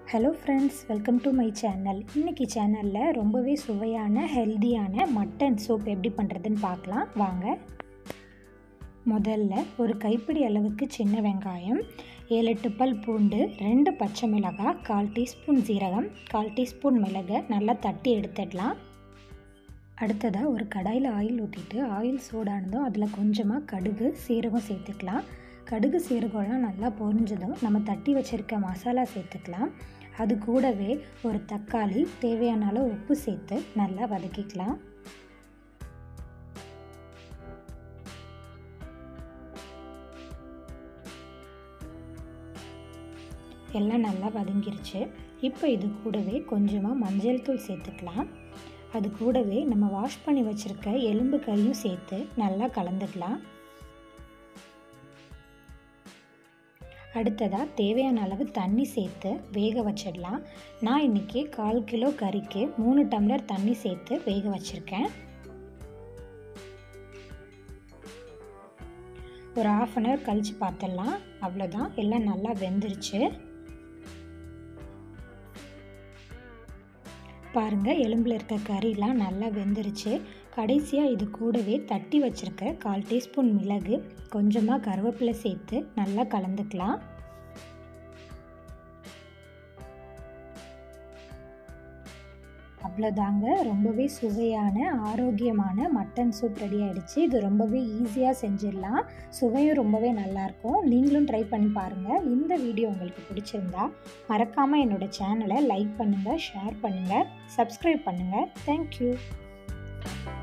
hello friends welcome to my channel இன்றைக்கி சேனலில் ரொம்பவே சுவையான ஹெல்தியான மட்டன் சூப் எப்படி பண்ணுறதுன்னு பார்க்கலாம் வாங்க முதல்ல ஒரு கைப்பிடி அளவுக்கு சின்ன வெங்காயம் ஏழு எட்டு பல் பூண்டு ரெண்டு பச்சை மிளகாய் கால் டீஸ்பூன் ஜீரகம் கால் டீஸ்பூன் மிளகை நல்லா தட்டி எடுத்துடலாம் அடுத்ததாக ஒரு கடாயில் ஆயில் ஊற்றிட்டு ஆயில் சூடானதும் அதில் கொஞ்சமாக கடுகு சீரகம் சேர்த்துக்கலாம் கடுகு சீரகம்லாம் நல்லா பொரிஞ்சதும் நம்ம தட்டி வச்சுருக்க மசாலா சேர்த்துக்கலாம் அது கூடவே ஒரு தக்காளி தேவையான அளவு உப்பு சேர்த்து நல்லா வதக்கிக்கலாம் எல்லாம் நல்லா வதங்கிருச்சு இப்போ இது கூடவே கொஞ்சமாக மஞ்சள் தூள் சேர்த்துக்கலாம் அது கூடவே நம்ம வாஷ் பண்ணி வச்சுருக்க எலும்பு கறியும் சேர்த்து நல்லா கலந்துக்கலாம் அடுத்ததாக தேவையான அளவு தண்ணி சேர்த்து வேக வச்சிடலாம் நான் இன்றைக்கி கால் கிலோ கறிக்கு மூணு டம்ளர் தண்ணி சேர்த்து வேக வச்சுருக்கேன் ஒரு ஆஃப் அன் ஹவர் கழித்து பார்த்துடலாம் அவ்வளோதான் எல்லாம் நல்லா வெந்துருச்சு பாருங்கள் எலும்பில் இருக்க கறிலாம் நல்லா வெந்துருச்சு கடைசியாக இது கூடவே தட்டி வச்சுருக்க கால் டீஸ்பூன் மிளகு கொஞ்சமாக கருவேப்பிலை சேர்த்து நல்லா கலந்துக்கலாம் அவ்வளோதாங்க ரொம்பவே சுவையான ஆரோக்கியமான மட்டன் சூப் ரெடி ஆகிடுச்சு இது ரொம்பவே ஈஸியாக செஞ்சிடலாம் சுவையும் ரொம்பவே நல்லாயிருக்கும் நீங்களும் ட்ரை பண்ணி பாருங்கள் இந்த வீடியோ உங்களுக்கு பிடிச்சிருந்தா மறக்காமல் என்னோடய சேனலை லைக் பண்ணுங்கள் ஷேர் பண்ணுங்கள் சப்ஸ்கிரைப் பண்ணுங்கள் தேங்க்யூ